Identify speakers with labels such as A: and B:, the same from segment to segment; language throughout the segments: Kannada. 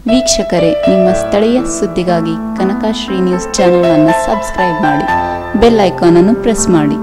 A: ವೀಕ್ಷಕರೇ ನಿಮ್ಮ ಸ್ಥಳೀಯ ಸುದ್ದಿಗಾಗಿ ಕನಕಶ್ರೀ ನ್ಯೂಸ್ ಚಾನೆಲ್ ಅನ್ನು ಸಬ್ಸ್ಕ್ರೈಬ್ ಮಾಡಿ ಬೆಲ್ ಐಕಾನ್ ಅನ್ನು ಪ್ರೆಸ್ ಮಾಡಿ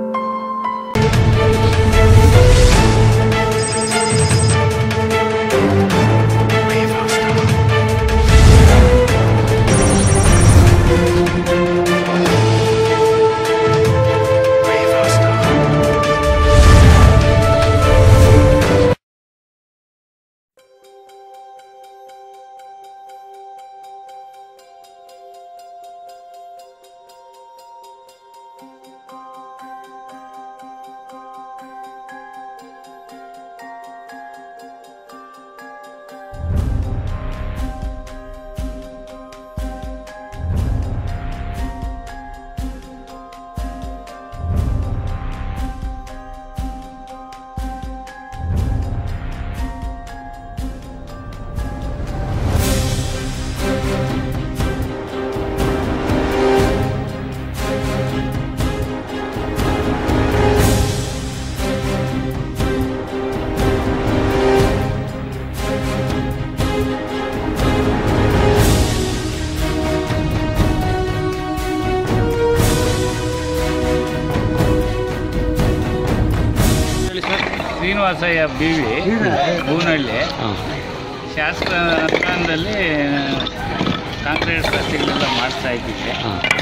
B: ಹೇಳಿ ಸರ್ ಶ್ರೀನಿವಾಸಯ್ಯ ಬಿ ವಿ ಹೂನಹಳ್ಳಿ ಶಾಸಕ ಅನುದಾನದಲ್ಲಿ ಕಾಂಕ್ರೀಟ್ ರಸ್ತೆಗಳೆಲ್ಲ ಮಾಡಿಸ್ತಾ ಇದ್ದೀವಿ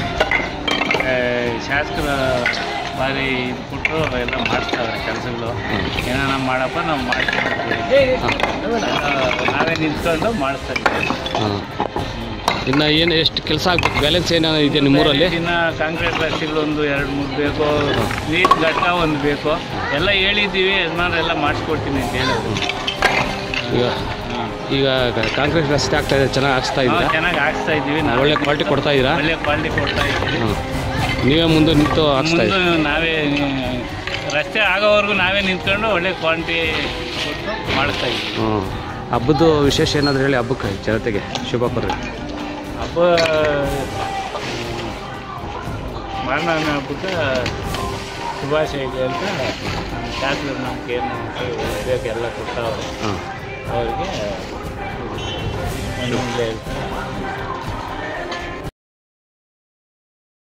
B: ಆ, ಶಾಸಕರ ಭಾರಿ ಇದು ಕೊಟ್ಟರು ಎಲ್ಲ ಮಾಡಿಸ್ತಾರೆ ಕೆಲಸಗಳು ಏನಾನ ಮಾಡಪ್ಪ ನಾವು ಮಾಡ್ತೀವಿ ನಾವೇ ನಿಂತ್ಕೊಂಡು ಮಾಡಿಸ್ತಾ ಇದ್ದೀವಿ
C: ಇನ್ನು ಏನು ಎಷ್ಟು ಕೆಲಸ ಆಗ್ಬೇಕು ಬ್ಯಾಲೆನ್ಸ್ ಏನಾದ್ರು ಇದೆ ನಿಮ್ಮೂರಲ್ಲಿ
B: ಇನ್ನು ಕಾಂಕ್ರೀಟ್ ರಸ್ತೆಗಳು ಒಂದು ಎರಡು ಮೂರು ಬೇಕು ನೀರು ಘಟಕ ಒಂದು ಬೇಕು ಎಲ್ಲ ಹೇಳಿದ್ದೀವಿ ಯಜಮಾನರೆಲ್ಲ ಮಾಡಿಸ್ಕೊಡ್ತೀನಿ ಅಂತ ಹೇಳೋದು
C: ಈಗ
B: ಹಾಂ
C: ಈಗ ಕಾಂಕ್ರೀಟ್ ರಸ್ತೆ ಆಗ್ತಾ ಇದೆ ಚೆನ್ನಾಗಿ ಹಾಕ್ಸ್ತಾ
B: ನಾವು
C: ಇದ್ದೀರಾ
B: ಚೆನ್ನಾಗಿ ಹಾಕ್ಸ್ತಾ ಇದ್ದೀವಿ ನಾವು
C: ಒಳ್ಳೆ ಕ್ವಾಲಿಟಿ ಕೊಡ್ತಾ ಇದ್ದೀರಾ
B: ಒಳ್ಳೆ ಕ್ವಾಲಿಟಿ ಕೊಡ್ತಾ ಇದ್ದೀವಿ
C: ಹಾಂ ನೀವೇ ಮುಂದೆ ನಿಂತು ಹಾಕ್ಸ್ತಾ
B: ಮುಂದೆ
C: ಇದ್ದೀರಾ
B: ನಾವೇ ರಸ್ತೆ ಆಗೋವರೆಗೂ ನಾವೇ ನಿಂತ್ಕೊಂಡು ಒಳ್ಳೆ ಕ್ವಾಲಿಟಿ ಕೊಟ್ಟು ಮಾಡಿಸ್ತಾ ಇದ್ದೀವಿ
C: ಹ್ಞೂ ಹಬ್ಬದ್ದು ವಿಶೇಷ ಏನಾದರೂ ಹೇಳಿ ಹಬ್ಬಕ್ಕೆ ಜನತೆಗೆ ಶುಭ ಕೋರ್ರಿ
B: ಹಬ್ಬ ಮಾರನಾಮ ಹಬ್ಬಕ್ಕೆ ಶುಭಾಶಯಗಳು ಅಂತ ನಮ್ಮ ಶಾಸ್ತ್ರ ನಮ್ಗೆ ಏನು ಬೇಕು ಎಲ್ಲ ಕೊಟ್ಟವ್ರೆ
C: ಹಾಂ
B: ಅವ್ರಿಗೆ ಒಂದು ಹೇಳ್ತಾ